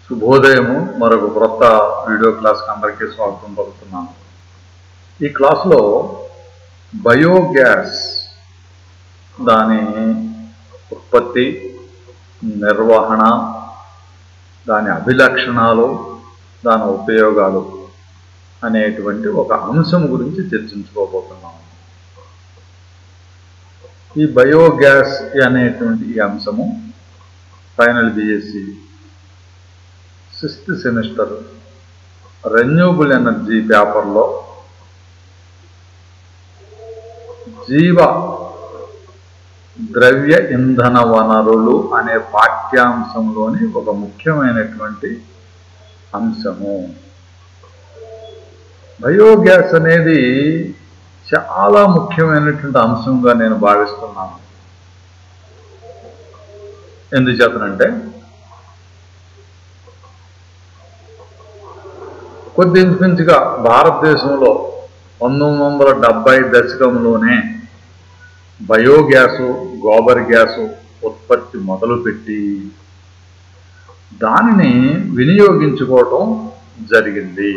శుభోదయము మరొక క్రొత్త వీడియో క్లాస్కి అందరికీ స్వాగతం పలుకుతున్నాను ఈ క్లాసులో బయోగ్యాస్ దాని ఉత్పత్తి నిర్వహణ దాని అభిలక్షణాలు దాని ఉపయోగాలు అనేటువంటి ఒక అంశం గురించి చర్చించుకోబోతున్నాము ఈ బయోగ్యాస్ అనేటువంటి ఈ అంశము final BSc sixth semester renewable energy పేపర్లో జీవ ద్రవ్య ఇంధన వనరులు అనే పాఠ్యాంశంలోని ఒక ముఖ్యమైనటువంటి అంశము బయోగ్యాస్ అనేది చాలా ముఖ్యమైనటువంటి అంశంగా నేను భావిస్తున్నాను ఎందుచేతనంటే కొద్ది ఇంచుమించుగా భారతదేశంలో పంతొమ్మిది వందల డెబ్బై దశకంలోనే బయోగ్యాసు గోబర్ గ్యాసు ఉత్పత్తి మొదలుపెట్టి దానిని వినియోగించుకోవటం జరిగింది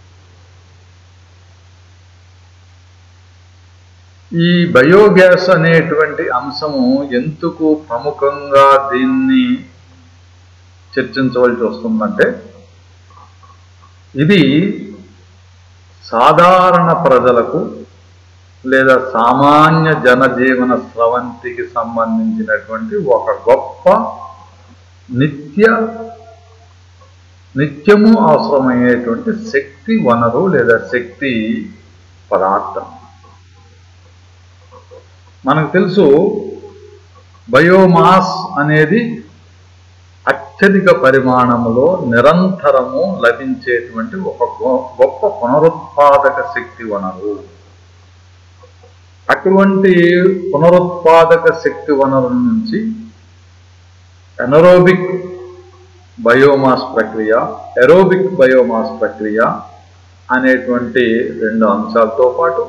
ఈ బయోగ్యాస్ అనేటువంటి అంశము ఎందుకు ప్రముఖంగా దీన్ని చర్చించవలసి వస్తుందంటే ఇది సాధారణ ప్రజలకు లేదా సామాన్య జనజీవన స్రవంతికి సంబంధించినటువంటి ఒక గొప్ప నిత్య నిత్యము అవసరమయ్యేటువంటి శక్తి వనరు లేదా శక్తి పదార్థం మనకు తెలుసు బయోమాస్ అనేది అత్యధిక పరిమాణంలో నిరంతరము లభించేటువంటి ఒక గొప్ప పునరుత్పాదక శక్తి వనరు అటువంటి పునరుత్పాదక శక్తి వనరుల నుంచి ఎనరోబిక్ బయోమాస్ ప్రక్రియ ఎరోబిక్ బయోమాస్ ప్రక్రియ అనేటువంటి రెండు అంశాలతో పాటు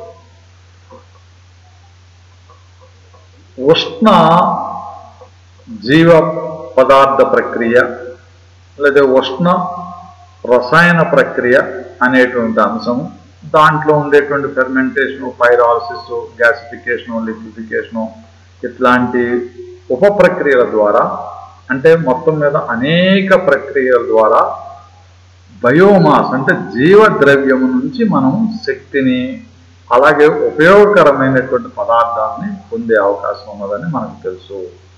ఉష్ణ జీవ పదార్థ ప్రక్రియ లేదా ఉష్ణ రసాయన ప్రక్రియ అనేటువంటి అంశము దాంట్లో ఉండేటువంటి ఫెర్మెంటేషను పైరాలసిస్ గ్యాసిఫికేషను లిక్విఫికేషను ఇట్లాంటి ఉప ప్రక్రియల ద్వారా అంటే మొత్తం మీద అనేక ప్రక్రియల ద్వారా బయోమాస్ అంటే జీవద్రవ్యము నుంచి మనం శక్తిని అలాగే ఉపయోగకరమైనటువంటి పదార్థాలని పొందే అవకాశం ఉన్నదని మనకు తెలుసు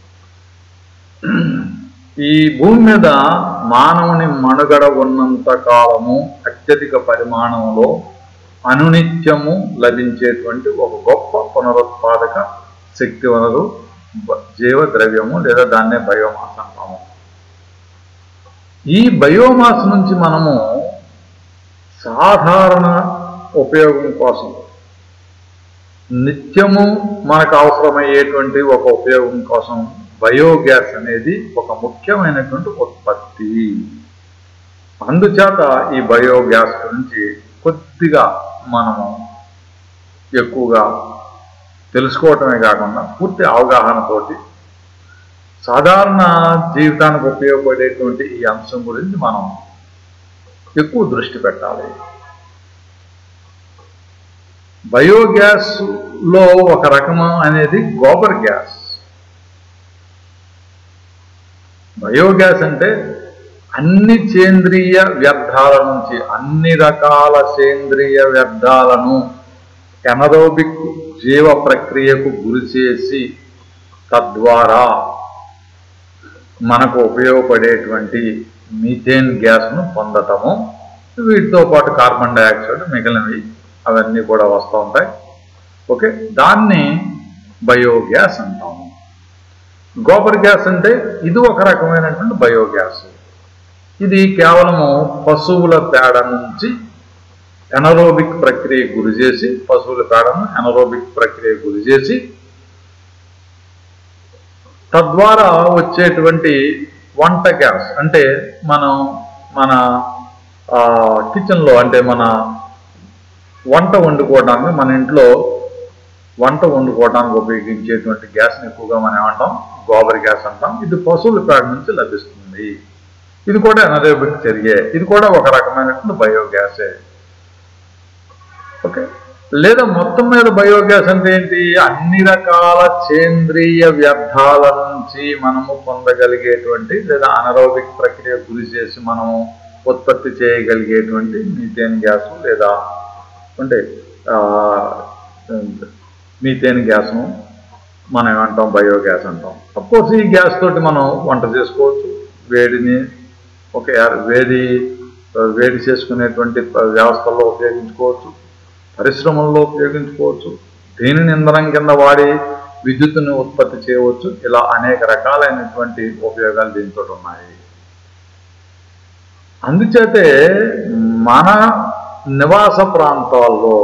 ఈ భూమి మీద మానవుని మనుగడ ఉన్నంత కాలము అత్యధిక పరిమాణంలో అనునిత్యము లభించేటువంటి ఒక గొప్ప పునరుత్పాదక శక్తి వనరు జీవ ద్రవ్యము లేదా దాన్నే బయోమాస్ అంటాము ఈ బయోమాస్ నుంచి మనము సాధారణ ఉపయోగం కోసం నిత్యము మనకు అవసరమయ్యేటువంటి ఒక ఉపయోగం కోసం బయోగ్యాస్ అనేది ఒక ముఖ్యమైనటువంటి ఉత్పత్తి అందుచేత ఈ బయోగ్యాస్ గురించి కొద్దిగా మనము ఎక్కువగా తెలుసుకోవటమే కాకుండా పూర్తి అవగాహనతోటి సాధారణ జీవితానికి ఉపయోగపడేటువంటి ఈ అంశం గురించి మనం ఎక్కువ దృష్టి పెట్టాలి బయోగ్యాస్ లో ఒక రకము అనేది గోబర్ గ్యాస్ బయోగ్యాస్ అంటే అన్ని సేంద్రియ వ్యర్థాల నుంచి అన్ని రకాల సేంద్రియ వ్యర్థాలను ఎనరోబిక్ జీవ ప్రక్రియకు గురి చేసి తద్వారా మనకు ఉపయోగపడేటువంటి మీథేన్ గ్యాస్ను పొందటము వీటితో పాటు కార్బన్ డైఆక్సైడ్ మిగిలినవి అవన్నీ కూడా వస్తూ ఉంటాయి ఓకే దాన్ని బయోగ్యాస్ అంటాము గోబర్ గ్యాస్ అంటే ఇది ఒక రకమైనటువంటి బయోగ్యాస్ ఇది కేవలము పశువుల పేడ నుంచి ఎనరోబిక్ ప్రక్రియ గురి చేసి పశువుల పేడను ఎనరోబిక్ ప్రక్రియ గురి చేసి తద్వారా వచ్చేటువంటి వంట గ్యాస్ అంటే మనం మన కిచెన్లో అంటే మన వంట వండుకోవడానికి మన ఇంట్లో వంట వండుకోవడానికి ఉపయోగించేటువంటి గ్యాస్ని ఎక్కువగా మనం ఏమంటాం గోబర్ గ్యాస్ అంటాం ఇది పశువుల పేడ నుంచి లభిస్తుంది ఇది కూడా ఎనరోబిక్ చర్యే ఇది కూడా ఒక రకమైనటువంటి బయోగ్యాసే ఓకే లేదా మొత్తం మీద బయోగ్యాస్ అంటే ఏంటి అన్ని రకాల సేంద్రియ వ్యర్థాల నుంచి మనము పొందగలిగేటువంటి లేదా అనరోబిక్ ప్రక్రియ గురి చేసి మనము ఉత్పత్తి చేయగలిగేటువంటి మీథేన్ గ్యాస్ లేదా అంటే ఆ, మీథేన్ గ్యాస్ను మనం ఏమంటాం బయోగ్యాస్ అంటాం అఫ్కోర్స్ ఈ గ్యాస్ తోటి మనం వంట చేసుకోవచ్చు వేడిని ఒక వేడి వేడి చేసుకునేటువంటి వ్యవస్థల్లో ఉపయోగించుకోవచ్చు పరిశ్రమల్లో ఉపయోగించుకోవచ్చు దీనిని ఇంధనం కింద వాడి విద్యుత్తుని ఉత్పత్తి చేయవచ్చు ఇలా అనేక రకాలైనటువంటి ఉపయోగాలు దీంతో ఉన్నాయి అందుచేతే మన నివాస ప్రాంతాల్లో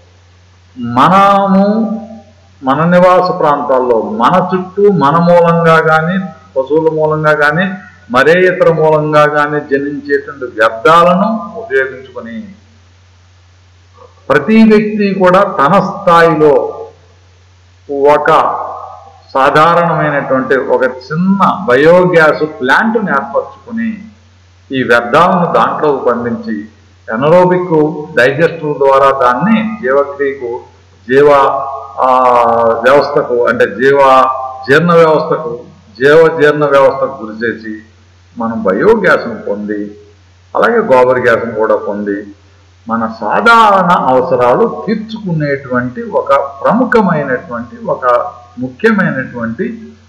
మనము మన నివాస ప్రాంతాల్లో మన చుట్టూ మన మూలంగా కానీ పశువుల మూలంగా కానీ మరే ఇతర మూలంగా కానీ జనించేటువంటి వ్యర్థాలను ఉపయోగించుకొని ప్రతి వ్యక్తి కూడా తన స్థాయిలో ఒక సాధారణమైనటువంటి ఒక చిన్న బయోగ్యాస్ ప్లాంట్ని ఏర్పరచుకుని ఈ వ్యర్థాలను దాంట్లో పండించి ఎనరోబిక్ డైజెస్టివ్ ద్వారా దాన్ని జీవక్రియకు జీవ ఆ, వ్యవస్థకు అంటే జీవ జీర్ణ వ్యవస్థకు జీవ జీర్ణ వ్యవస్థకు గురి చేసి మనం బయోగ్యాస్ను పొంది అలాగే గోబర్ గ్యాస్ను కూడా పొంది మన సాధారణ అవసరాలు తీర్చుకునేటువంటి ఒక ప్రముఖమైనటువంటి ఒక ముఖ్యమైనటువంటి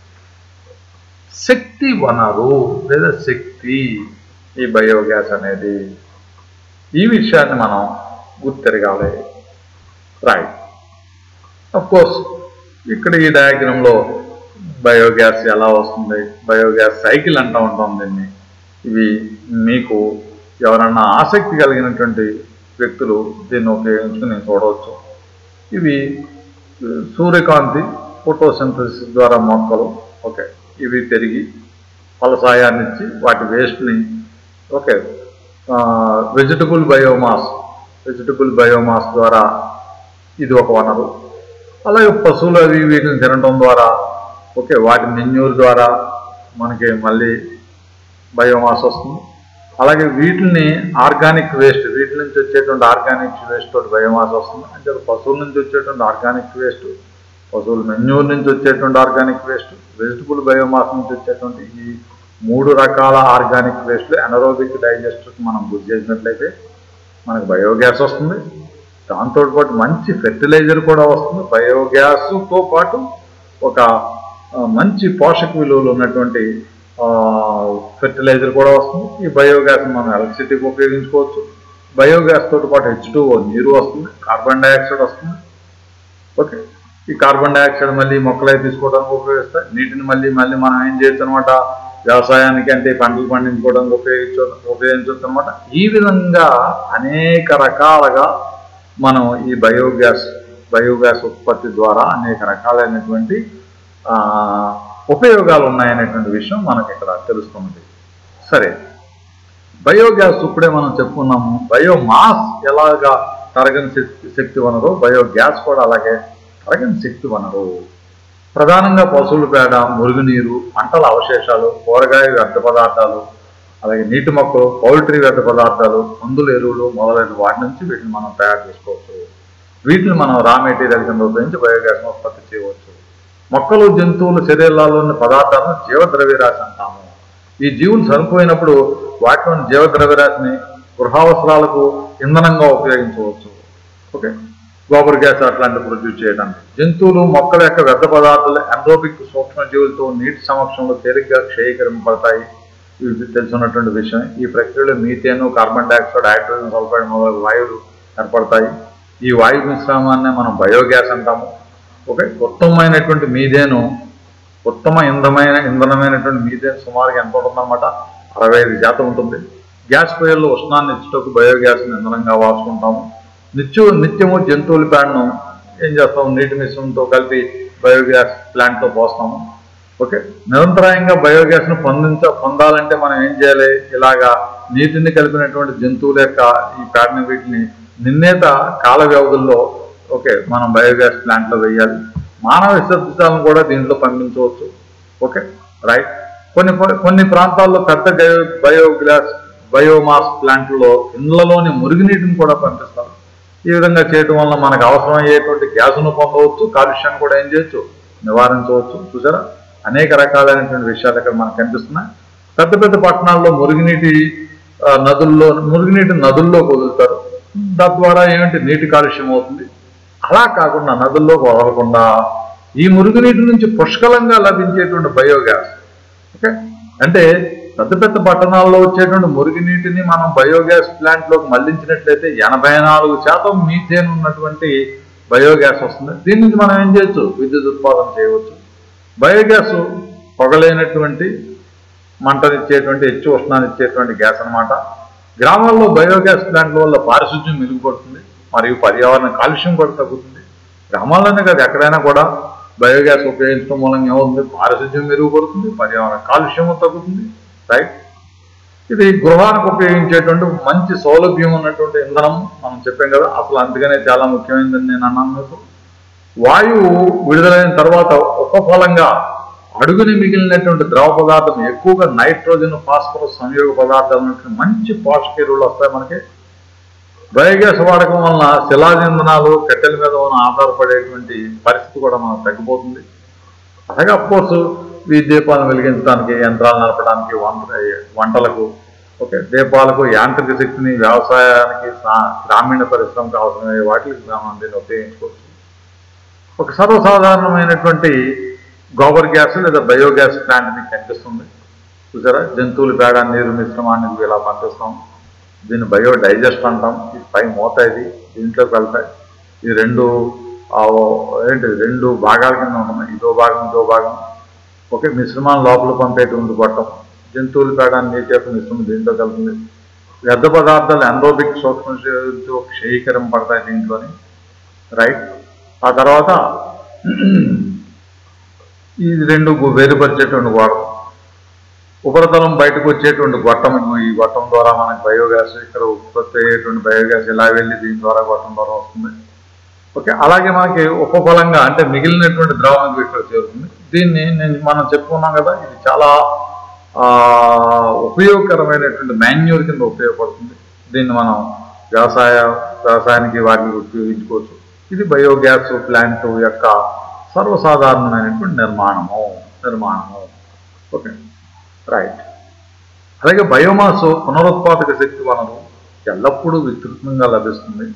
శక్తి వనరు లేదా శక్తి ఈ బయోగ్యాస్ అనేది ఈ విషయాన్ని మనం గుర్తెరగాలి రైట్ అఫ్ కోర్స్ ఇక్కడ ఈ డయాగ్రామ్లో బయోగ్యాస్ ఎలా వస్తుంది బయోగ్యాస్ సైకిల్ అంటూ ఉంటాం దీన్ని ఇవి మీకు ఎవరన్నా ఆసక్తి కలిగినటువంటి వ్యక్తులు దీన్ని ఉపయోగించుకుని చూడవచ్చు ఇవి ఆ, సూర్యకాంతి ఫోటోసింథసిస్ ద్వారా మొక్కలు ఓకే ఇవి పెరిగి ఫలసాయాన్ని ఇచ్చి వాటి వేస్ట్ని okay vegetable biomass vegetable biomass ద్వారా ఇది ఒక వనరు అలాగే పశువులు అవి వీటిని తినడం ద్వారా ఓకే వాటి మెన్యూర్ ద్వారా మనకి మళ్ళీ బయోమాస్ వస్తుంది అలాగే వీటిని ఆర్గానిక్ వేస్ట్ వీటి నుంచి వచ్చేటువంటి ఆర్గానిక్ వేస్ట్ తోటి బయోమాస్ వస్తుంది అంటే పశువుల నుంచి వచ్చేటువంటి ఆర్గానిక్ వేస్ట్ పశువుల మెన్యూర్ నుంచి వచ్చేటువంటి ఆర్గానిక్ వేస్ట్ వెజిటబుల్ బయోమాస్ నుంచి వచ్చేటువంటి ఈ మూడు రకాల ఆర్గానిక్ వేస్ట్లు ఎనరోబిక్ డైజెస్టర్కి మనం గురి చేసినట్లయితే మనకు బయోగ్యాస్ వస్తుంది దాంతో పాటు మంచి ఫెర్టిలైజర్ కూడా వస్తుంది బయోగ్యాస్తో పాటు ఒక ఆ, మంచి పోషక విలువలు ఉన్నటువంటి ఫెర్టిలైజర్ కూడా వస్తుంది ఈ బయోగ్యాస్ మనం ఎలక్ట్రిసిటీకి ఉపయోగించుకోవచ్చు బయోగ్యాస్ తోటి పాటు హెచ్ నీరు వస్తుంది కార్బన్ డైఆక్సైడ్ వస్తుంది ఓకే ఈ కార్బన్ డైఆక్సైడ్ మళ్ళీ మొక్కలై తీసుకోవడానికి ఉపయోగిస్తాయి నీటిని మళ్ళీ మళ్ళీ మనం ఏం చేయొచ్చు అనమాట వ్యవసాయానికి అంటే పంటలు పండించుకోవడానికి ఉపయోగించ ఉపయోగించవచ్చు అనమాట ఈ విధంగా అనేక రకాలుగా మనం ఈ బయోగ్యాస్ బయోగ్యాస్ ఉత్పత్తి ద్వారా అనేక రకాలైనటువంటి ఆ, ఉపయోగాలు ఉన్నాయనేటువంటి విషయం మనకి ఇక్కడ తెలుస్తున్నది సరే బయోగ్యాస్ ఇప్పుడే మనం చెప్పుకున్నాము బయోమాస్ ఎలాగా తరగని శక్తి శక్తి వనరు బయోగ్యాస్ కూడా అలాగే తరగని శక్తి వనరు ప్రధానంగా పశువుల పేడ మురుగునీరు పంటల అవశేషాలు కూరగాయ వ్యర్థ పదార్థాలు అలాగే నీటి మొక్కలు పౌల్ట్రీ వ్యర్థ పదార్థాలు మందుల ఎరువులు మొదలైన వాటి నుంచి వీటిని మనం తయారు చేసుకోవచ్చు వీటిని మనం రా మెటీరియల్ కింద ఉపయోగించి బయోగ్యాస్ ఉత్పత్తి చేయవచ్చు మొక్కలు జంతువులు శరీరాల్లోని పదార్థాలను జీవద్రవ్యరాశి అంటాము ఈ జీవులు చనిపోయినప్పుడు వాటిలోని జీవద్రవ్యరాశిని గృహావసరాలకు ఇంధనంగా ఉపయోగించవచ్చు ఓకే గోబర్ గ్యాస్ అట్లాంటి ప్రొడ్యూస్ చేయడానికి జంతువులు మొక్కల యొక్క వ్యర్థ పదార్థాలు ఎండ్రోపిక్ సూక్ష్మజీవులతో నీటి సమక్షంలో తేలిగ్గా క్షయీకరింపబడతాయి ఇది తెలుసున్నటువంటి విషయం ఈ ప్రక్రియలో methane carbon dioxide hydrogen sulphide మొదలగు వాయువులు ఏర్పడతాయి ఈ వాయు మిశ్రమాన్ని మనం బయోగ్యాస్ అంటాము ఓకే ఉత్తమమైనటువంటి మీథేను ఉత్తమ ఇంధమైన ఇంధనమైనటువంటి మీథేన్ సుమారుగా ఎంత ఉంటుందన్నమాట అరవై ఐదు శాతం ఉంటుంది గ్యాస్ పొయ్యిల్లో ఉష్ణాన్ని ఇచ్చుటకు బయోగ్యాస్ని ఇంధనంగా వాడుకుంటాము నిత్యం నిత్యము జంతువుల పేడను ఏం చేస్తాము నీటి మిశ్రమంతో కలిపి బయోగ్యాస్ ప్లాంట్లో పోస్తాము ఓకే నిరంతరాయంగా బయోగ్యాస్ను పొందించ పొందాలంటే మనం ఏం చేయాలి ఇలాగా నీటిని కలిపినటువంటి జంతువుల యొక్క ఈ పేడని వీటిని నిర్ణీత కాల వ్యవధుల్లో ఓకే మనం బయోగ్యాస్ ప్లాంట్లో వేయాలి మానవ విసర్జితాలను కూడా దీంట్లో పంపించవచ్చు ఓకే రైట్ కొన్ని కొన్ని ప్రాంతాల్లో పెద్ద గయో- బయోగ్యాస్ బయోమాస్ ప్లాంట్లో ఇళ్లలోని మురుగునీటిని కూడా పంపిస్తారు ఈ విధంగా చేయటం వల్ల మనకు అవసరమయ్యేటువంటి గ్యాస్ను పొందవచ్చు కాలుష్యాన్ని కూడా ఏం చేయొచ్చు నివారించవచ్చు చూసారా అనేక రకాలైనటువంటి విషయాలు ఇక్కడ మనకు కనిపిస్తున్నాయి పెద్ద పెద్ద పట్టణాల్లో మురుగునీటి ఆ, నదుల్లో మురుగునీటి నదుల్లో వదులుతారు తద్వారా ఏమిటి నీటి కాలుష్యం అవుతుంది అలా కాకుండా నదుల్లోకి వదలకుండా ఈ మురుగునీటి నుంచి పుష్కలంగా లభించేటువంటి బయోగ్యాస్ ఓకే అంటే పెద్ద పెద్ద పట్టణాల్లో వచ్చేటువంటి మురుగునీటిని మనం బయోగ్యాస్ ప్లాంట్ లోకి మళ్లించినట్లయితే ఎనభై నాలుగు శాతం మీథేన్ ఉన్నటువంటి బయోగ్యాస్ వస్తుంది దీని నుంచి మనం ఏం చేయొచ్చు విద్యుత్ ఉత్పాదన చేయవచ్చు బయోగ్యాస్ పొగలేనటువంటి మంటనిచ్చేటువంటి హెచ్చు ఉష్ణాన్ని ఇచ్చేటువంటి గ్యాస్ అన్నమాట గ్రామాల్లో బయోగ్యాస్ ప్లాంట్ల వల్ల పారిశుద్ధ్యం మెరుగుపడుతుంది మరియు పర్యావరణ కాలుష్యం కూడా తగ్గుతుంది గ్రామాల్లోనే కాదు ఎక్కడైనా కూడా బయోగ్యాస్ ఉపయోగించడం మూలంగా ఏమవుతుంది పారిశుద్ధ్యం మెరుగుపడుతుంది పర్యావరణ కాలుష్యము తగ్గుతుంది రైట్ ఇది గృహానికి ఉపయోగించేటువంటి మంచి సౌలభ్యం ఉన్నటువంటి ఇంధనం మనం చెప్పాం కదా అసలు అందుకనే చాలా ముఖ్యమైనదని నేను అన్నాను మీకు వాయువు విడుదలైన తర్వాత ఉపఫలంగా అడుగుని మిగిలినటువంటి ద్రవ పదార్థం ఎక్కువగా నైట్రోజన్ ఫాస్ఫరస్ సంయోగ పదార్థాలు ఉన్నటువంటి మంచి పోషక ఎరువులు వస్తాయి మనకి బయోగ్యాస్ వాడకం వలన శిలాజ ఇంధనాలు కట్టెల మీద ఉన్న ఆధారపడేటువంటి పరిస్థితి కూడా మనకు తగ్గిపోతుంది అలాగే అఫ్కోర్స్ ఈ దీపాలను వెలిగించడానికి యంత్రాలు నడపడానికి వంట వంటలకు ఓకే దీపాలకు యాంత్రిక శక్తిని వ్యవసాయానికి సా- గ్రామీణ పరిశ్రమకు అవసరమయ్యే వాటికి మనం దీన్ని ఉపయోగించుకోవచ్చు ఒక సర్వసాధారణమైనటువంటి గోబర్ గ్యాస్ లేదా బయోగ్యాస్ ప్లాంట్ మీకు కనిపిస్తుంది చూసారా జంతువుల పేడ నీరు మిశ్రమాన్ని ఇవి ఇలా పంపిస్తాం దీన్ని బయో డైజెస్ట్ అంటాం ఇది పై మూత ఇది దీంట్లోకి వెళ్తాయి ఈ రెండు ఆ, ఏంటి రెండు భాగాల కింద ఉంటుంది ఇదో భాగం ఇదో భాగం ఒకే మిశ్రమాన్ని లోపల పంపేటువంటి గొట్టం జంతువుల పేడ నీటి యొక్క మిశ్రమం దీంట్లో కలుగుతుంది వ్యర్థ పదార్థాలు ఎండోబిక్ సూక్ష్మజీవులతో క్షయీకరం పడతాయి దీంట్లోని రైట్ ఆ తర్వాత ఈ రెండు గు- వేరుపరిచేటువంటి గోడలు ఉపరితలం బయటకు వచ్చేటువంటి గొట్టం ఇదిగో ఈ గొట్టం ద్వారా మనకి బయోగ్యాస్ ఇక్కడ ఉత్పత్తి అయ్యేటువంటి బయోగ్యాస్ ఇలా వెళ్ళి దీని ద్వారా గొట్టం ద్వారా వస్తుంది ఓకే అలాగే మనకి ఉపఫలంగా అంటే మిగిలినటువంటి ద్రవం ఇక్కడ చేరుతుంది దీన్ని నేను మనం చెప్పుకున్నాం కదా ఇది చాలా ఆ, ఉపయోగకరమైనటువంటి మాన్యూర్ కింద ఉపయోగపడుతుంది దీన్ని మనం వ్యవసాయ వ్యవసాయానికి వాటికి ఉపయోగించుకోవచ్చు ఇది బయోగ్యాస్ ప్లాంట్ యొక్క సర్వసాధారణమైనటువంటి నిర్మాణము నిర్మాణము ఓకే రైట్ అలాగే బయోమాస్ పునరుత్పాదక శక్తి వనరు ఎల్లప్పుడూ విస్తృతంగా లభిస్తుంది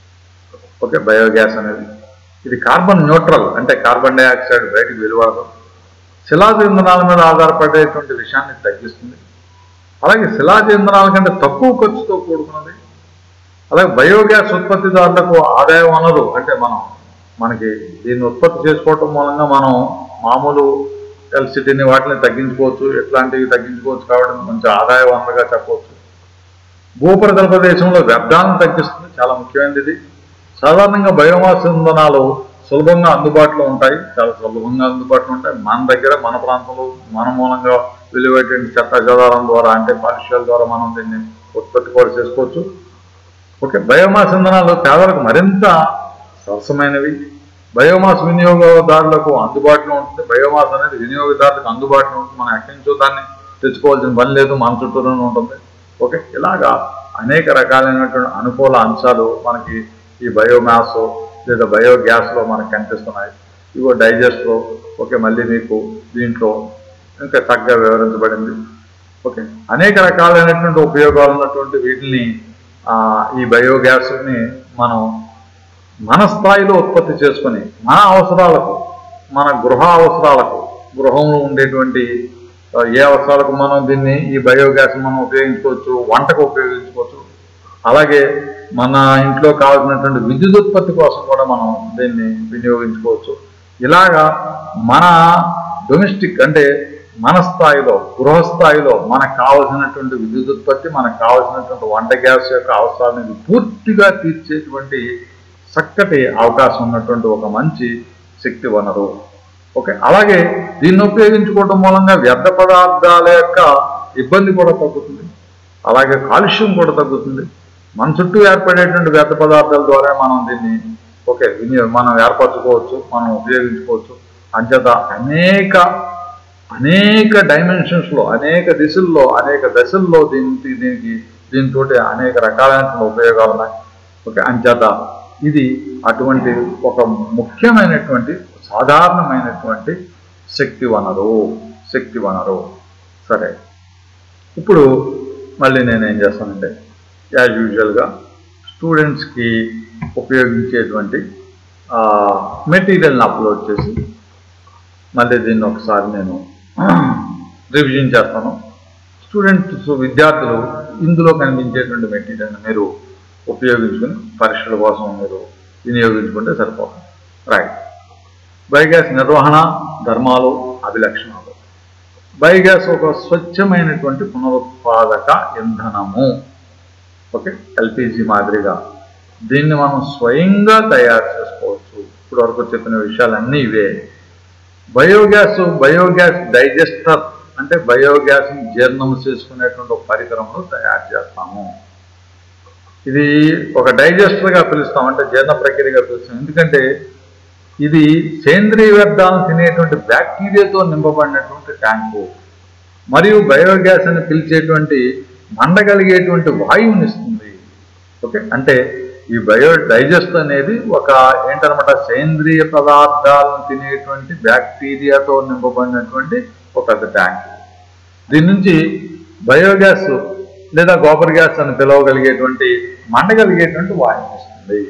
ఓకే బయోగ్యాస్ అనేది ఇది కార్బన్ న్యూట్రల్ అంటే కార్బన్ డైఆక్సైడ్ బయటికి వెలువడదు శిలాజ ఇంధనాల మీద ఆధారపడేటువంటి విషయాన్ని తగ్గిస్తుంది అలాగే శిలాజ ఇంధనాల కంటే తక్కువ ఖర్చుతో కూడుకున్నది అలాగే బయోగ్యాస్ ఉత్పత్తిదారులకు ఆదాయ వనరు అంటే మనం మనకి దీన్ని ఉత్పత్తి చేసుకోవటం మూలంగా మనం మామూలు ఎలక్ట్రిసిటీని వాటిని తగ్గించుకోవచ్చు ఎట్లాంటివి తగ్గించుకోవచ్చు కాబట్టి మంచి ఆదాయ వనరుగా చెప్పవచ్చు భూపరితల ప్రదేశంలో వ్యర్థాలను తగ్గిస్తుంది చాలా ముఖ్యమైనది ఇది సాధారణంగా బయోమాస్ ఇంధనాలు సులభంగా అందుబాటులో ఉంటాయి చాలా సులభంగా అందుబాటులో ఉంటాయి మన దగ్గర మన ప్రాంతంలో మన మూలంగా వెలువడేటువంటి చెత్త చెదారం ద్వారా అంటే కాలుష్యాల ద్వారా మనం దీన్ని ఉత్పత్తి కూడా చేసుకోవచ్చు ఓకే బయోమాస్ ఇంధనాలు పేదలకు మరింత సరసమైనవి బయోమాస్ వినియోగదారులకు అందుబాటులో ఉంటుంది బయోమాస్ అనేది వినియోగదారులకు అందుబాటులో ఉంటుంది మనం ఎక్కడి నుంచో దాన్ని తెచ్చుకోవాల్సిన పని లేదు మన చుట్టూనే ఉంటుంది ఓకే ఇలాగా అనేక రకాలైనటువంటి అనుకూల అంశాలు మనకి ఈ బయోమాస్ లేదా బయోగ్యాస్లో మనకు కనిపిస్తున్నాయి ఇవో డైజెస్ట్లో ఓకే మళ్ళీ మీకు దీంట్లో ఇంకా చక్కగా వివరించబడింది ఓకే అనేక రకాలైనటువంటి ఉపయోగాలు ఉన్నటువంటి వీటిని ఆ, ఈ బయోగ్యాస్ని మనం మన స్థాయిలో ఉత్పత్తి చేసుకొని మన అవసరాలకు మన గృహ అవసరాలకు గృహంలో ఉండేటువంటి ఆ, ఏ అవసరాలకు మనం దీన్ని ఈ బయోగ్యాస్ మనం ఉపయోగించుకోవచ్చు వంటకు ఉపయోగించుకోవచ్చు అలాగే మన ఇంట్లో కావాల్సినటువంటి విద్యుత్ ఉత్పత్తి కోసం కూడా మనం దీన్ని వినియోగించుకోవచ్చు ఇలాగా మన డొమెస్టిక్ అంటే మన స్థాయిలో గృహ స్థాయిలో మనకు కావలసినటువంటి విద్యుత్ ఉత్పత్తి మనకు కావలసినటువంటి వంట గ్యాస్ యొక్క అవసరాలను పూర్తిగా తీర్చేటువంటి చక్కటి అవకాశం ఉన్నటువంటి ఒక మంచి శక్తి వనరు ఓకే అలాగే దీన్ని ఉపయోగించుకోవడం మూలంగా వ్యర్థ పదార్థాల యొక్క ఇబ్బంది కూడా తగ్గుతుంది అలాగే కాలుష్యం కూడా తగ్గుతుంది మన చుట్టూ ఏర్పడేటువంటి వ్యర్థ పదార్థాల ద్వారా మనం దీన్ని ఓకే వినియోగ మనం ఏర్పరచుకోవచ్చు మనం ఉపయోగించుకోవచ్చు అంచేత అనేక అనేక డైమెన్షన్స్లో అనేక దిశల్లో అనేక దశల్లో దీనికి దీనికి దీంతో అనేక రకాలైన ఉపయోగాలు ఉన్నాయి ఓకే అంచేత ఇది అటువంటి ఒక ముఖ్యమైనటువంటి సాధారణమైనటువంటి శక్తి వనరు శక్తి వనరు సరే ఇప్పుడు మళ్ళీ నేను ఏం చేస్తానంటే యాజ్ యూజువల్గా స్టూడెంట్స్కి ఉపయోగించేటువంటి మెటీరియల్ని అప్లోడ్ చేసి మళ్ళీ దీన్ని ఒకసారి నేను రివిజన్ చేస్తాను స్టూడెంట్స్ విద్యార్థులు ఇందులో కనిపించేటువంటి మెటీరియల్ని మీరు ఉపయోగించుకుని పరీక్షల కోసం మీరు వినియోగించుకుంటే సరిపోతుంది రైట్ బయోగ్యాస్ నిర్వహణ ధర్మాలు అభిలక్షణాలు బయోగ్యాస్ ఒక స్వచ్ఛమైనటువంటి పునరుత్పాదక ఇంధనము ఓకే ఎల్పిజి మాదిరిగా దీన్ని మనం స్వయంగా తయారు చేసుకోవచ్చు ఇప్పుడు వరకు చెప్పిన విషయాలన్నీ ఇవే బయోగ్యాస్ బయోగ్యాస్ డైజెస్టర్ అంటే బయోగ్యాస్ జీర్ణం చేసుకునేటువంటి ఒక పరికరంలో తయారు చేస్తాము ఇది ఒక డైజెస్టర్గా పిలుస్తాం అంటే జీర్ణ ప్రక్రియగా పిలుస్తాం ఎందుకంటే ఇది సేంద్రియ వ్యర్థాలను తినేటువంటి బ్యాక్టీరియాతో నింపబడినటువంటి ట్యాంకు మరియు బయోగ్యాస్ అని పిలిచేటువంటి మండగలిగేటువంటి వాయువుని ఇస్తుంది ఓకే అంటే ఈ బయో డైజెస్ట్ అనేది ఒక ఏంటనమాట సేంద్రియ పదార్థాలను తినేటువంటి బ్యాక్టీరియాతో నింపబడినటువంటి ఒక పెద్ద ట్యాంక్ దీని నుంచి బయోగ్యాస్ లేదా గోబర్ గ్యాస్ అని పిలవగలిగేటువంటి మండగలిగేటువంటి వాయువుని ఇస్తుంది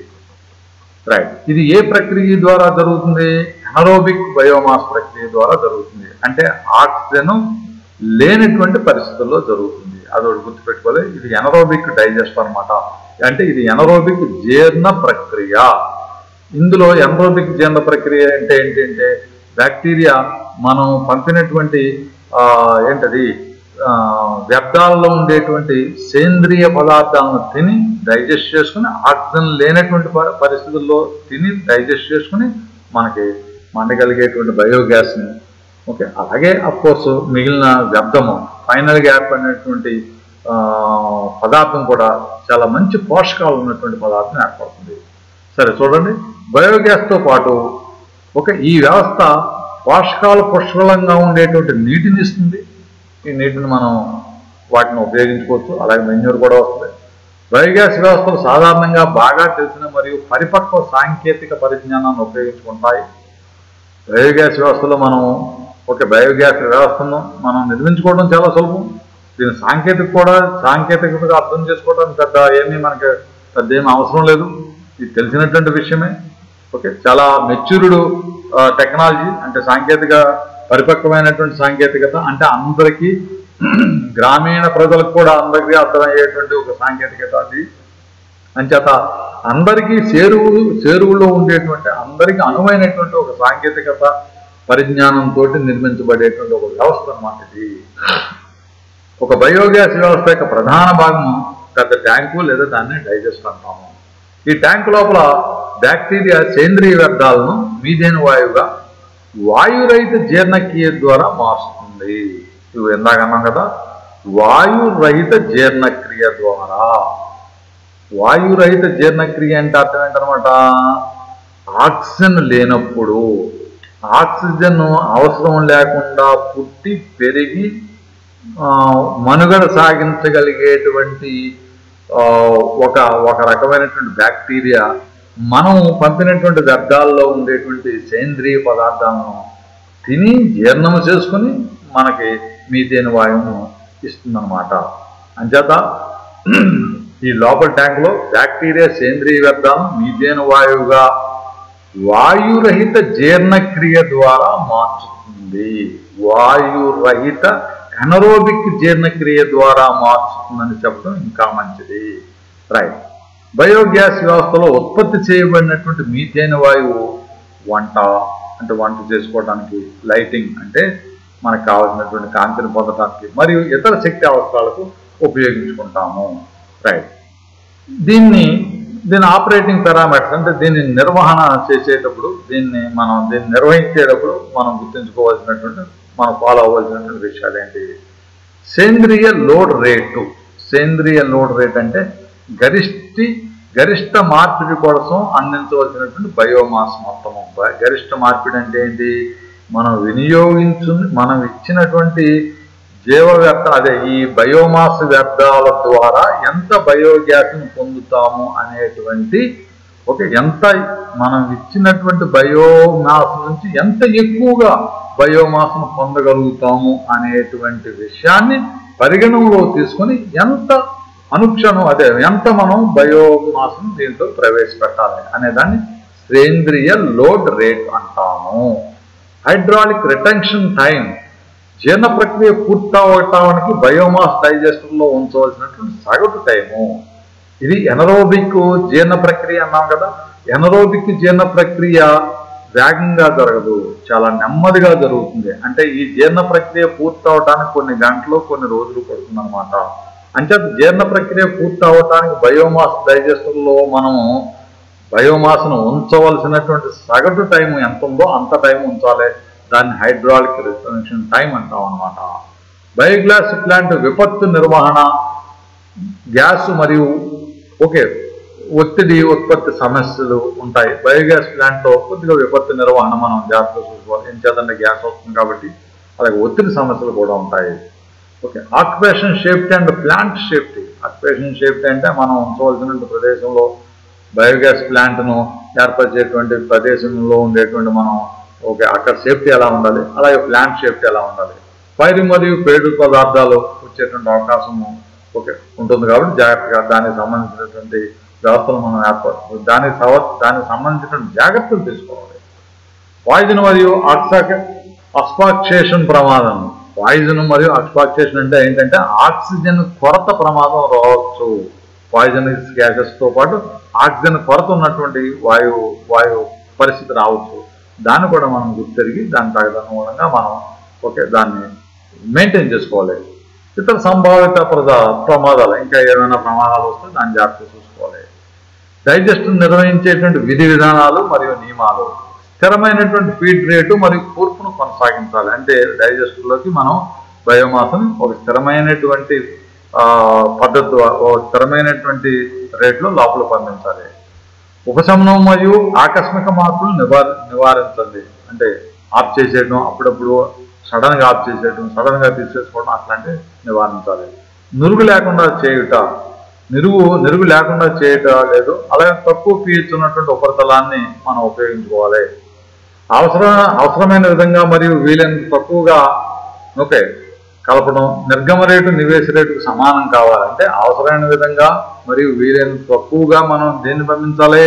రైట్ ఇది ఏ ప్రక్రియ ద్వారా జరుగుతుంది అనరోబిక్ బయోమాస్ ప్రక్రియ ద్వారా జరుగుతుంది అంటే ఆక్సిజన్ లేనటువంటి పరిస్థితుల్లో జరుగుతుంది అది ఒకటి గుర్తుపెట్టుకోవాలి ఇది ఎనరోబిక్ డైజెస్ట్ అన్నమాట అంటే ఇది ఎనరోబిక్ జీర్ణ ప్రక్రియ ఇందులో ఎనరోబిక్ జీర్ణ ప్రక్రియ అంటే ఏంటంటే బ్యాక్టీరియా మనం పంపినటువంటి ఆ, ఏంటది ఆ, వ్యర్థాలలో ఉండేటువంటి సేంద్రియ పదార్థాలను తిని డైజెస్ట్ చేసుకుని ఆక్సిజన్ లేనటువంటి ప- పరిస్థితుల్లో తిని డైజెస్ట్ చేసుకుని మనకి మండగలిగేటువంటి బయోగ్యాస్ని ఓకే అలాగే కోర్స్ మిగిలిన వ్యర్థము ఫైనల్గా ఏర్పడినటువంటి ఆ, పదార్థం కూడా చాలా మంచి పోషకాలు ఉన్నటువంటి పదార్థం ఏర్పడుతుంది సరే చూడండి బయోగ్యాస్తో పాటు ఒక ఈ వ్యవస్థ పోషకాలు పుష్కలంగా ఉండేటువంటి నీటిని ఇస్తుంది ఈ నీటిని మనం వాటిని ఉపయోగించుకోవచ్చు అలాగే మెన్యూర్ కూడా వస్తుంది బయోగ్యాస్ వ్యవస్థలు సాధారణంగా బాగా తెలిసిన మరియు పరిపక్వ సాంకేతిక పరిజ్ఞానాన్ని ఉపయోగించుకుంటాయి బయోగ్యాస్ వ్యవస్థలో మనం ఒక బయోగ్యాస్ వ్యవస్థను మనం నిర్మించుకోవడం చాలా సులభం దీని సాంకేతిక కూడా సాంకేతికతగా అర్థం చేసుకోవడం పెద్ద ఏమీ మనకి పెద్ద ఏమీ అవసరం లేదు ఇది తెలిసినటువంటి విషయమే ఓకే చాలా మెచ్యూర్డ్ టెక్నాలజీ అంటే సాంకేతిక పరిపక్వమైనటువంటి సాంకేతికత అంటే అందరికీ గ్రామీణ ప్రజలకు కూడా అందరికీ అర్థమయ్యేటువంటి ఒక సాంకేతికత అది అంచేత అందరికీ చేరువు చేరువులో ఉండేటువంటి అందరికీ అనువైనటువంటి ఒక సాంకేతికత పరిజ్ఞానంతో నిర్మించబడేటువంటి ఒక వ్యవస్థ అన్నమాట ఇది ఒక బయోగ్యాస్ వ్యవస్థ యొక్క ప్రధాన భాగం పెద్ద ట్యాంకు లేదా దాన్ని డైజెస్ట్ అంటాము ఈ ట్యాంక్ లోపల బ్యాక్టీరియా సేంద్రియ వ్యర్థాలను మీథేన్ వాయువుగా వాయురహిత జీర్ణక్రియ ద్వారా మారుస్తుంది ఇవి ఇందాక అన్నాం కదా వాయురహిత జీర్ణక్రియ ద్వారా వాయురహిత జీర్ణక్రియ అంటే అర్థం ఏంటనమాట ఆక్సిజన్ లేనప్పుడు ఆక్సిజన్ అవసరం లేకుండా పుట్టి పెరిగి ఆ, మనుగడ సాగించగలిగేటువంటి ఆ, ఒక ఒక రకమైనటువంటి బ్యాక్టీరియా మనం పంపినటువంటి వ్యర్థాల్లో ఉండేటువంటి సేంద్రియ పదార్థాలను తిని జీర్ణము చేసుకుని మనకి మీథేన్ వాయువును ఇస్తుందన్నమాట అంచేత ఈ లోపల ట్యాంకులో బ్యాక్టీరియా సేంద్రియ వ్యర్థాలను మీథేన్ వాయువుగా వాయురహిత జీర్ణక్రియ ద్వారా మార్చుతుంది వాయురహిత ఎనరోబిక్ జీర్ణక్రియ ద్వారా మార్చుతుందని చెప్పడం ఇంకా మంచిది రైట్ బయోగ్యాస్ వ్యవస్థలో ఉత్పత్తి చేయబడినటువంటి మీథేన్ వాయువు వంట అంటే వంట చేసుకోవడానికి లైటింగ్ అంటే మనకు కావాల్సినటువంటి కాంతిని పొందడానికి మరియు ఇతర శక్తి అవసరాలకు ఉపయోగించుకుంటాము రైట్ దీన్ని దీని ఆపరేటింగ్ పారామీటర్స్ అంటే దీన్ని నిర్వహణ చేసేటప్పుడు దీన్ని మనం దీన్ని నిర్వహించేటప్పుడు మనం గుర్తుంచుకోవాల్సినటువంటి మనం ఫాలో అవ్వాల్సినటువంటి విషయాలు ఏంటి సేంద్రియ లోడ్ రేటు సేంద్రియ లోడ్ రేట్ అంటే గరిష్టి గరిష్ట మార్పిడి కోసం అందించవలసినటువంటి బయోమాస్ మొత్తము బ- గరిష్ట మార్పిడి అంటే ఏంటి మనం వినియోగించు మనం ఇచ్చినటువంటి జీవ వ్యర్థ అదే ఈ బయోమాస్ వ్యర్థాల ద్వారా ఎంత బయోగ్యాస్ని పొందుతాము అనేటువంటి ఓకే ఎంత మనం ఇచ్చినటువంటి బయోమాస్ నుంచి ఎంత ఎక్కువగా బయోమాస్ను పొందగలుగుతాము అనేటువంటి విషయాన్ని పరిగణనలో తీసుకొని ఎంత అనుక్షణం అదే ఎంత మనం బయోమాస్ను దీంట్లో ప్రవేశపెట్టాలి అనే దాన్ని సేంద్రియ లోడ్ రేట్ అంటాము హైడ్రాలిక్ రిటెన్షన్ టైం జీర్ణ ప్రక్రియ పూర్తవటానికి బయోమాస్ డైజెస్టర్లో ఉంచవలసినటువంటి సగటు టైము ఇది ఎనరోబిక్ జీర్ణ ప్రక్రియ అన్నాం కదా ఎనరోబిక్ జీర్ణ ప్రక్రియ వేగంగా జరగదు చాలా నెమ్మదిగా జరుగుతుంది అంటే ఈ జీర్ణ ప్రక్రియ పూర్తవటానికి కొన్ని గంటలు కొన్ని రోజులు పడుతుంది అనమాట అంచేత జీర్ణ ప్రక్రియ పూర్తి అవటానికి బయోమాస్ డైజెస్టర్లో మనము బయోమాస్ను ఉంచవలసినటువంటి సగటు టైం ఎంత ఉందో అంత టైం ఉంచాలి దాన్ని హైడ్రాలిక్ రిటెన్షన్ టైం అంటాం అనమాట బయోగ్యాస్ ప్లాంట్ విపత్తు నిర్వహణ గ్యాస్ మరియు ఓకే ఒత్తిడి ఉత్పత్తి సమస్యలు ఉంటాయి బయోగ్యాస్ ప్లాంట్లో కొద్దిగా విపత్తు నిర్వహణ మనం జాగ్రత్తగా చూసుకోవాలి ఏం చేద్దంటే గ్యాస్ వస్తుంది కాబట్టి అలాగే ఒత్తిడి సమస్యలు కూడా ఉంటాయి okay occupation safety and plant safety occupation safety అంటే మనం ఉంచవలసిన ప్రదేశంలో బయోగ్యాస్ ప్లాంట్ను ఏర్పరిచేటువంటి ప్రదేశంలో ఉండేటువంటి మనం ఓకే అక్కడ సేఫ్టీ ఎలా ఉండాలి అలాగే ప్లాంట్ సేఫ్టీ ఎలా ఉండాలి ఫైర్ మరియు పేడు పదార్థాలు వచ్చేటువంటి అవకాశము ఓకే ఉంటుంది కాబట్టి జాగ్రత్తగా దానికి సంబంధించినటువంటి వ్యవస్థలు మనం ఏర్పడు దానికి సవ దానికి సంబంధించినటువంటి జాగ్రత్తలు తీసుకోవాలి పాయిజన్ మరియు ఆక్సాక అస్పాక్షేషన్ ప్రమాదం పాయిజన్ మరియు అస్పాక్షేషన్ అంటే ఏంటంటే ఆక్సిజన్ కొరత ప్రమాదం రావచ్చు పాయిజనస్ గ్యాసెస్ తో పాటు ఆక్సిజన్ కొరత ఉన్నటువంటి వాయువు వాయువు పరిస్థితి రావచ్చు దాన్ని కూడా మనం గుర్తెరిగి దాని తదనుగుణంగా మనం ఓకే దాన్ని మెయింటైన్ చేసుకోవాలి ఇతర సంభావిత ప్రద ప్రమాదాలు ఇంకా ఏమైనా ప్రమాదాలు వస్తే దాన్ని జాగ్రత్త చూసుకోవాలి డైజెషన్ నిర్వహించేటువంటి విధి విధానాలు మరియు నియమాలు స్థిరమైనటువంటి ఫీడ్ రేటు మరియు కూర్పును కొనసాగించాలి అంటే డైజెస్టర్లోకి మనం బయోమాస్ని ఒక స్థిరమైనటువంటి ఆ, పద్ధతి ద్వారా ఒక స్థిరమైనటువంటి రేట్లో లోపల పంపించాలి ఉపశమనం మరియు ఆకస్మిక మార్పులు నివారి నివారించండి అంటే ఆఫ్ చేసేయడం అప్పుడప్పుడు సడన్ గా ఆఫ్ చేసేయడం సడన్ గా తీసేసుకోవడం అట్లాంటివి నివారించాలి నురుగు లేకుండా చేయుట నిరుగు నిరుగు లేకుండా చేయట లేదు అలాగే తక్కువ పీహెచ్ ఉన్నటువంటి ఉపరితలాన్ని మనం ఉపయోగించుకోవాలి అవసరం అవసరమైన విధంగా మరియు వీలైనంత తక్కువగా ఓకే కలపడం నిర్గమ రేటు నివేశ రేటుకు సమానం కావాలంటే అవసరమైన విధంగా మరియు వీలైనంత తక్కువగా మనం దేన్ని పంపించాలి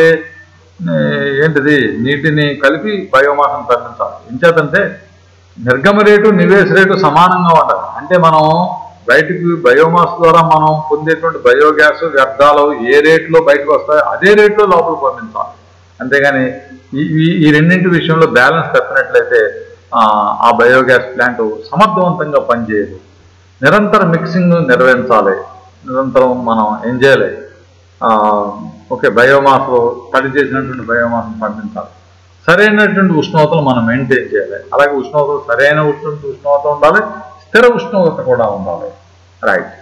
ఏ, ఏంటిది నీటిని కలిపి బయోమాసం పంపించాలి ఎంచేతంటే నిర్గమ రేటు నివేశ రేటు సమానంగా ఉండాలి అంటే మనం బయటకు బయోమాస్ ద్వారా మనం పొందేటువంటి బయోగ్యాస్ వ్యర్థాలు ఏ రేట్లో బయటకు వస్తాయో అదే రేట్లో లోపలికి పంపించాలి అంతేగాని ఈ ఈ- ఈ రెండింటి విషయంలో బ్యాలెన్స్ తప్పినట్లయితే ఆ, ఆ బయోగ్యాస్ ప్లాంట్ సమర్థవంతంగా పనిచేయదు నిరంతర మిక్సింగ్ నిర్వహించాలి నిరంతరం మనం ఏం చేయాలి ఆ, ఓకే బయోమాస్ తడి చేసినటువంటి బయోమాస్ పంపించాలి సరైనటువంటి ఉష్ణోతలు మనం మెయింటైన్ చేయాలి అలాగే ఉష్ణోతలు సరైన ఉష్ణ ఉష్ణోత ఉండాలి స్థిర ఉష్ణోగ్రత కూడా ఉండాలి రైట్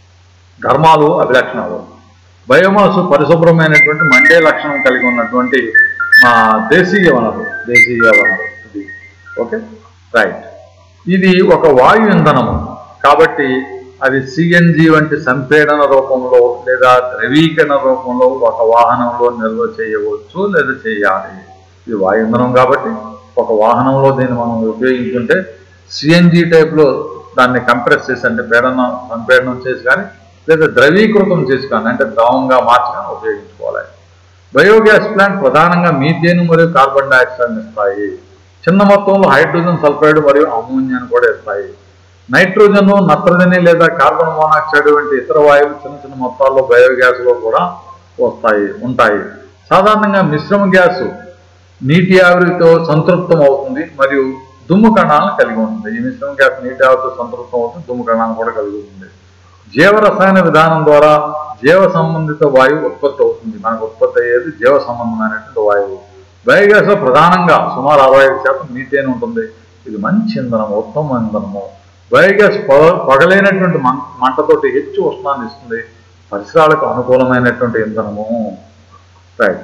ధర్మాలు అభిలక్షణాలు బయోమాస్ పరిశుభ్రమైనటువంటి మండే లక్షణం కలిగి ఉన్నటువంటి మా దేశీయ వనరు దేశీయ వనరు ఇది ఓకే రైట్ ఇది ఒక వాయు ఇంధనము కాబట్టి అది సిఎన్జి వంటి సంపీడన రూపంలో లేదా ద్రవీకరణ రూపంలో ఒక వాహనంలో నిల్వ చేయవచ్చు లేదా చేయాలి ఇది వాయు ఇంధనం కాబట్టి ఒక వాహనంలో దీన్ని మనం ఉపయోగించుకుంటే సిఎన్జి టైప్లో దాన్ని కంప్రెస్ చేసి అంటే పీడనం సంపీడనం చేసి కానీ లేదా ద్రవీకృతం చేసి కానీ అంటే ద్రవంగా మార్చి కానీ ఉపయోగించుకోవాలి బయోగ్యాస్ ప్లాంట్ ప్రధానంగా మీథేన్ మరియు కార్బన్ డైఆక్సైడ్ ఇస్తాయి చిన్న మొత్తంలో హైడ్రోజన్ సల్ఫైడ్ మరియు అమోనియాను కూడా ఇస్తాయి నైట్రోజన్ నత్రజని లేదా కార్బన్ మోనాక్సైడ్ వంటి ఇతర వాయువులు చిన్న చిన్న మొత్తాల్లో బయోగ్యాస్ లో కూడా వస్తాయి ఉంటాయి సాధారణంగా మిశ్రమ గ్యాస్ నీటి ఆవిరితో సంతృప్తం అవుతుంది మరియు దుమ్ము కణాలను కలిగి ఉంటుంది ఈ మిశ్రమ గ్యాస్ నీటి ఆవిరితో సంతృప్తం అవుతుంది దుమ్ము కణాలను కూడా కలిగి ఉంటుంది జీవ రసాయన విధానం ద్వారా జీవ సంబంధిత వాయువు ఉత్పత్తి అవుతుంది మనకు ఉత్పత్తి అయ్యేది జీవ సంబంధమైనటువంటి వాయువు బయోగ్యాస్ లో ప్రధానంగా సుమారు అరవై ఐదు శాతం మీథేన్ ఉంటుంది ఇది మంచి ఇంధనము ఉత్తమ ఇంధనము బయోగ్యాస్ పొగ పొగలైనటువంటి మం- మంటతోటి హెచ్చు ఉష్ణాన్ని ఇస్తుంది పరిసరాలకు అనుకూలమైనటువంటి ఇంధనము రైట్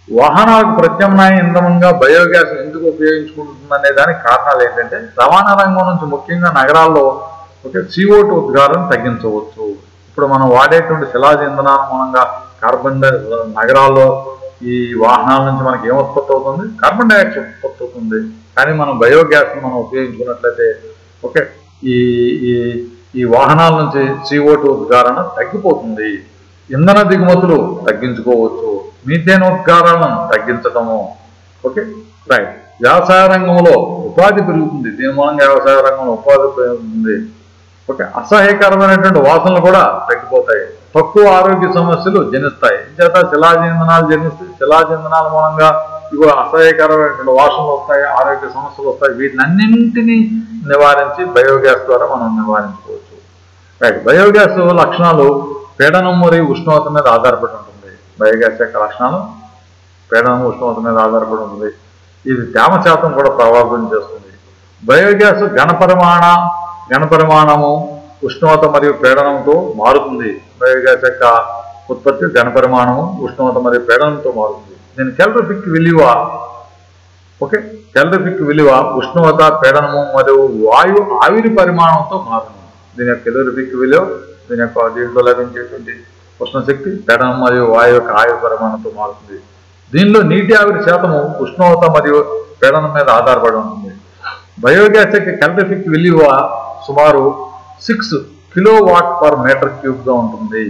వాహనాలకు ప్రత్యామ్నాయ ఇంధనంగా బయోగ్యాస్ ఎందుకు ఉపయోగించుకుంటుందనే దానికి కారణాలు ఏంటంటే రవాణా రంగం నుంచి ముఖ్యంగా నగరాల్లో ఓకే CO2 ఉద్గారం తగ్గించవచ్చు ఇప్పుడు మనం వాడేటువంటి శిలాజ ఇంధనాల మూలంగా కార్బన్ డై నగరాల్లో ఈ వాహనాల నుంచి మనకి ఏం ఉత్పత్తి అవుతుంది కార్బన్ డైఆక్సైడ్ ఉత్పత్తి అవుతుంది కానీ మనం బయోగ్యాస్ మనం ఉపయోగించుకున్నట్లయితే ఓకే ఈ ఈ ఈ వాహనాల నుంచి CO2 ఉద్గారణ తగ్గిపోతుంది ఇంధన దిగుమతులు తగ్గించుకోవచ్చు మీథేన్ ఉద్గారాలను తగ్గించటము ఓకే రైట్ వ్యవసాయ రంగంలో ఉపాధి పెరుగుతుంది దీని మూలంగా వ్యవసాయ రంగంలో ఉపాధి పెరుగుతుంది ఓకే అసహ్యకరమైనటువంటి వాసనలు కూడా తగ్గిపోతాయి తక్కువ ఆరోగ్య సమస్యలు జనిస్తాయి చేత శిలాజ ఇంధనాలు జనిస్తే శిలాజ ఇంధనాల మూలంగా ఇవి అసహ్యకరమైనటువంటి వాసనలు వస్తాయి ఆరోగ్య సమస్యలు వస్తాయి వీటినన్నింటినీ నివారించి బయోగ్యాస్ ద్వారా మనం నివారించుకోవచ్చు రైట్ బయోగ్యాస్ లక్షణాలు పీడనం మరియు ఉష్ణోగ్రత మీద ఆధారపడి ఉంటుంది బయోగ్యాస్ యొక్క లక్షణాలు పీడనం ఉష్ణోగ్రత మీద ఆధారపడి ఉంటుంది ఇది తేమ శాతం కూడా ప్రభావితం చేస్తుంది బయోగ్యాస్ ఘనపరిమాణ ఘనపరిమాణము ఉష్ణోగ్రత మరియు పీడనంతో మారుతుంది బయోగ్యాస్ యొక్క ఉత్పత్తి ఘనపరిమాణము ఉష్ణోగ్రత మరియు పీడనంతో మారుతుంది దీని కెలరిఫిక్ విలువ ఓకే కెలరిఫిక్ విలువ ఉష్ణోగ్రత పీడనము మరియు వాయు ఆవిరి పరిమాణంతో మారుతుంది దీని యొక్క కెలరిఫిక్ విలువ దీని యొక్క దీంట్లో లభించేటువంటి ఉష్ణశక్తి పీడనం మరియు వాయు యొక్క ఆయుర పరిమాణంతో మారుతుంది దీనిలో నీటి ఆవిరి శాతము ఉష్ణోగ్రత మరియు పీడనం మీద ఆధారపడి ఉంటుంది బయోగ్యాస్ యొక్క కెలరిఫిక్ విలువ సుమారు six kilowatt per metre cube గా ఉంటుంది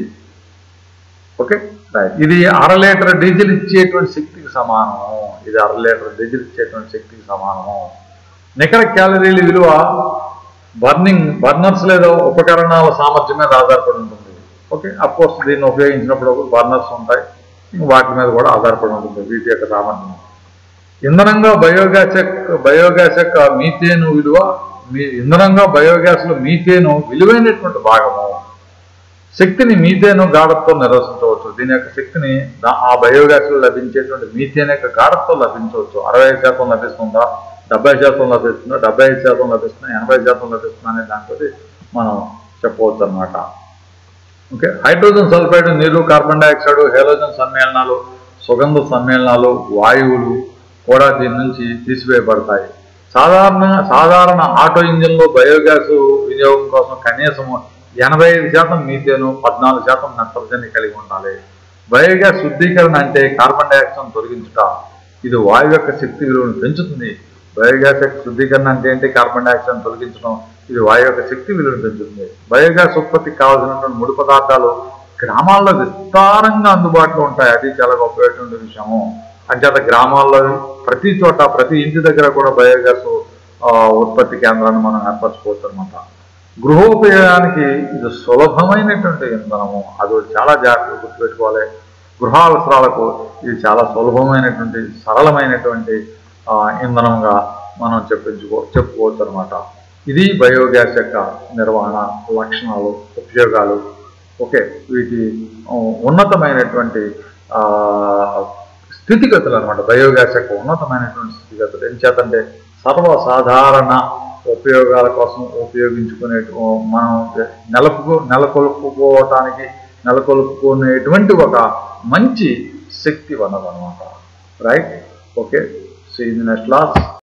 ఓకే రైట్ ఇది అర లీటర్ డీజిల్ ఇచ్చేటువంటి శక్తికి సమానము ఇది అర లీటర్ డీజిల్ ఇచ్చేటువంటి శక్తికి సమానము నికర క్యాలరీల విలువ బర్నింగ్ బర్నర్స్ లేదా ఉపకరణాల సామర్థ్యం మీద ఆధారపడి ఉంటుంది ఓకే అఫ్ కోర్స్ దీన్ని ఉపయోగించినప్పుడు బర్నర్స్ ఉంటాయి వాటి మీద కూడా ఆధారపడి ఉంటుంది వీటి యొక్క సామర్థ్యం ఇంధనంగా బయోగ్యాస్ యొక్క బయోగ్యాస్ యొక్క మీథేను విలువ మీ ఇంధనంగా బయోగ్యాస్ లో మీథేను విలువైనటువంటి భాగము శక్తిని మీథేను గాఢతో నిర్వహించవచ్చు దీని యొక్క శక్తిని దా- ఆ బయోగ్యాస్ లో లభించేటువంటి మీథేన్ యొక్క గాఢతో లభించవచ్చు అరవై శాతం లభిస్తుందా డెబ్బై శాతం లభిస్తుందా డెబ్బై ఐదు శాతం లభిస్తుందా ఎనభై శాతం లభిస్తుందా అనే దాంతో మనం చెప్పవచ్చు అనమాట ఓకే హైడ్రోజన్ సల్ఫైడ్ నీరు కార్బన్ డైఆక్సైడ్ హైడ్రోజన్ సమ్మేళనాలు సుగంధ సమ్మేళనాలు వాయువులు కూడా దీని నుంచి తీసివేయబడతాయి సాధారణ సాధారణ ఆటో ఇంజిన్లో బయోగ్యాస్ వినియోగం కోసం కనీసం ఎనభై ఐదు శాతం మీథేను పద్నాలుగు శాతం నత్రజని కలిగి ఉండాలి బయోగ్యాస్ శుద్ధీకరణ అంటే కార్బన్ డైఆక్సైడ్ తొలగించుట ఇది వాయువు యొక్క శక్తి విలువను పెంచుతుంది బయోగ్యాస్ యొక్క శుద్ధీకరణ అంటే ఏంటి కార్బన్ డైఆక్సైడ్ తొలగించడం ఇది వాయు యొక్క శక్తి విలువను పెంచుతుంది బయోగ్యాస్ ఉత్పత్తికి కావాల్సినటువంటి ముడి పదార్థాలు గ్రామాల్లో విస్తారంగా అందుబాటులో ఉంటాయి అది చాలా గొప్పటువంటి విషయము అంచేత గ్రామాల్లో ప్రతి చోట ప్రతి ఇంటి దగ్గర కూడా బయోగ్యాస్ ఆ, ఉత్పత్తి కేంద్రాన్ని మనం ఏర్పరచుకోవచ్చు అనమాట గృహోపయోగానికి ఇది సులభమైనటువంటి ఇంధనము అది చాలా జాగ్రత్తగా గుర్తుపెట్టుకోవాలి గృహ అవసరాలకు ఇది చాలా సులభమైనటువంటి సరళమైనటువంటి ఆ, ఇంధనంగా మనం చెప్పించుకో చెప్పుకోవచ్చు అనమాట ఇది బయోగ్యాస్ యొక్క నిర్వహణ లక్షణాలు ఉపయోగాలు ఓకే వీటి ఆ, ఉన్నతమైనటువంటి ఆ, స్థితిగతులు అనమాట బయోగ్యాస్ యొక్క ఉన్నతమైనటువంటి స్థితిగతులు ఏం చేతంటే సర్వసాధారణ ఉపయోగాల కోసం ఉపయోగించుకునే మనం నెలకొ నెలకొల్పుకోవటానికి నెలకొల్పుకునేటువంటి ఒక మంచి శక్తి వనరు అనమాట రైట్ ఓకే సో ఇది నెక్స్ట్ క్లాస్